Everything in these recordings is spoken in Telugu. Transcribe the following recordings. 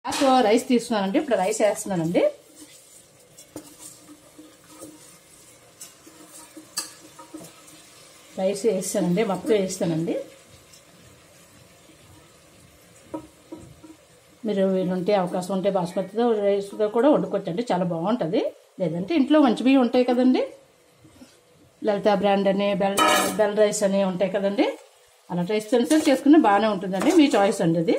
సో రైస్ తీసుకున్నానండి ఇప్పుడు రైస్ వేస్తున్నానండి రైస్ వేస్తానండి మొత్తం వేస్తానండి మీరు వీలుంటే అవకాశం ఉంటే బాస్మతితో రైస్తో కూడా వండుకోవచ్చండి చాలా బాగుంటుంది లేదంటే ఇంట్లో మంచి బియ్యం ఉంటాయి కదండి లలిత బ్రాండ్ అని బెల్ బెల్ రైస్ అని ఉంటాయి కదండి అలా రైస్ సెన్సర్ చేసుకుని బాగానే ఉంటుందండి మీ చాయిస్ అండి అది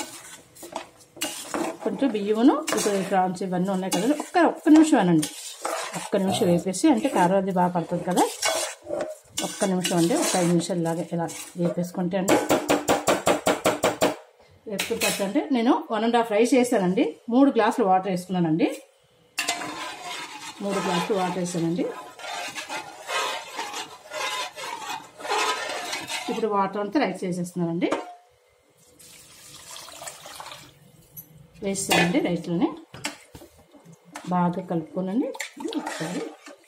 కొంచెం బియ్యమును ఇప్పుడు ప్రాన్స్ ఇవన్నీ ఉన్నాయి కదండి ఒక్క ఒక్క నిమిషం అనండి ఒక్క నిమిషం వేపేసి అంటే కారం అది బాగా పడుతుంది కదా ఒక్క నిమిషం అండి ఒక ఐదు నిమిషాలు ఇలాగే ఇలా వేపేసుకుంటే అండి వేపుకుంటే అంటే నేను వన్ అండ్ హాఫ్ రైస్ వేసానండి మూడు గ్లాసులు వాటర్ వేసుకున్నానండి మూడు గ్లాసులు వాటర్ వేసానండి ఇప్పుడు వాటర్ అంతా రైస్ వేసేస్తున్నానండి వేస్తానండి రైస్లోనే బాగా కలుపుకోనండి ఒకసారి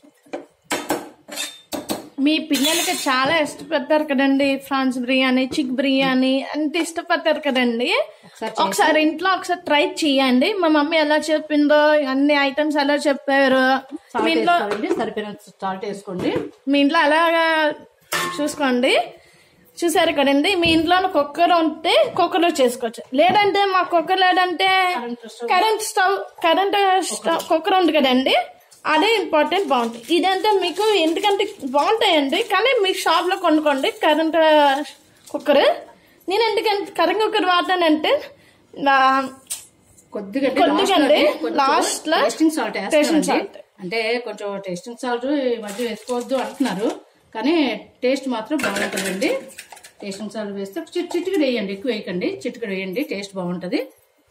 మీ పిల్లలకి చాలా ఇష్టపడతారు కదండి ఫ్రాన్స్ బిర్యానీ చిక్ బిర్యానీ అంత ఇష్టపడతారు కదండి ఒకసారి ఒకసారి ఇంట్లో ఒకసారి ట్రై చేయండి మా మమ్మీ ఎలా చెప్పిందో అన్ని ఐటమ్స్ ఎలా చెప్పారు సాల్ట్ మీ ఇంట్లో వేసుకోవాలండి సరిపోయినంత సాల్ట్ వేసుకోండి మీ ఇంట్లో అలాగా చూసుకోండి చూసారు కదండి మీ ఇంట్లో కుక్కర్ ఉంటే కుక్కర్ లో చేసుకోవచ్చు లేదంటే మా కుక్కర్ లేదంటే current stove current stove cooker ఉంది కదండి అదే ఇంపార్టెంట్ బాగుంటాయి ఇదంటే మీకు ఎందుకంటే బాగుంటాయండి కానీ మీ షాప్ లో కొనుక్కోండి కరెంట్ కుక్కర్ నేను ఎందుకంటే కరెంట్ కుక్కర్ వాడతానంటే నా- కొద్దిగా కొద్దిగా అండి, last లో టేస్టింగ్ సాల్ట్ tasting వేస్తానండి salt. అంటే కొంచెం టేస్టింగ్ సాల్ట్ ఈ మధ్య వేసుకోవద్దు అంటున్నారు కానీ టేస్ట్ మాత్రం బాగుంటుందండి టేస్టింగ్ సాల్ట్ వేస్తే చిట్ చిటికడు వేయండి ఎక్కువ వేయకండి చిటికడు వేయండి టేస్ట్ బాగుంటుంది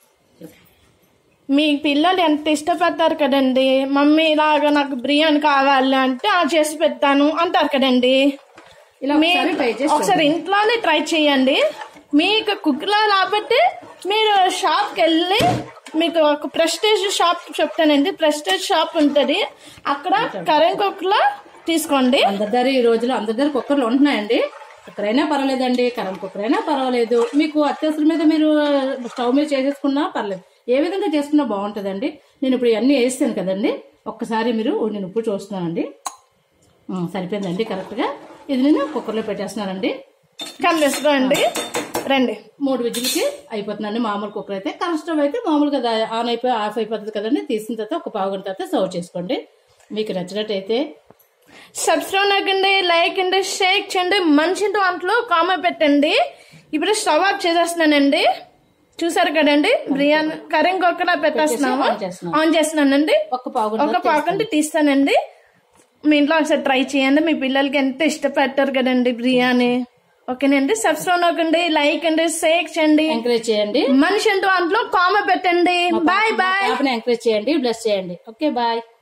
మీ పిల్లలు ఎంత ఇష్టపడతారు కదండి మమ్మీ ఇలాగా నాకు బిర్యానీ కావాలి అంటే ఆ చేసి పెడతాను అంటారు కదండి ఇలా మీ- ఒకసారి ట్రై చేసి ఒకసారి ఇంట్లోనే ట్రై చేయండి మీకు కుక్లో లేకపోతే మీరు షాప్కి వెళ్ళి మీకు ఒక ప్రెస్టేజ్ షాప్ చెప్తానండి ప్రెస్టేజ్ షాప్ ఉంటుంది అక్కడ కరెంట్ కుక్కలో తీసుకోండి అందరి దగ్గర ఈ రోజులో అందరి దగ్గర కుక్కర్లు ఉంటున్నాయండి కుక్కరైనా పర్వాలేదండి కరెంట్ కుక్కర్ అయినా పర్వాలేదు మీకు అత్యవసర మీద మీరు స్టవ్ మీద చేసేసుకున్నా పర్లేదు ఏ విధంగా చేసుకున్నా బాగుంటుందండి నేను ఇప్పుడు ఇవన్నీ వేస్తాను కదండి ఒక్కసారి మీరు నేను ఉప్పు చూస్తున్నానండి ఉం, సరిపోయిందండి కరెక్ట్గా ఇది నేను కుక్కర్లో పెట్టేస్తున్నానండి కలిసుకోండి రండి మూడు విజిల్కి అయిపోతుందండి మామూలు కుక్కర్ అయితే కరెంట్ స్టవ్ అయితే మామూలుగా దా- ఆన్ అయిపోయి ఆఫ్ అయిపోతుంది కదండి తీసిన తర్వాత ఒక పావు గంట తర్వాత సర్వ్ చేసుకోండి మీకు నచ్చినట్టయితే సబ్స్క్రైబ్ అవ్వకండి లైక్ అండి షేర్ చేయండి మంచి వంటలు కామెంట్ పెట్టండి ఇప్పుడు స్టవ్ ఆఫ్ చేసేస్తున్నానండి చూసారు కదండి బిర్యానీ కరెంట్ కుక్కర్ పెట్టేస్తున్నాము ఆన్ చేస్తున్నాం. ఆన్ చేస్తున్నానండి ఒక పావు గంట ఒక పాకండి తీస్తానండి మీ ఇంట్లో ఒకసారి ట్రై చేయండి మీ పిల్లలకి ఎంత ఇష్టపడతారు కదండి బిర్యానీ ఓకేనండి సబ్స్క్రైబ్ అవ్వకండి లైక్ అండి షేర్ చేయండి ఎంకరేజ్ చేయండి మనిషి వంటలో కామెంట్ పెట్టండి బాయ్ బాయ్ పాపని ఎంకరేజ్ చేయండి బ్లెస్ చేయండి ఓకే బాయ్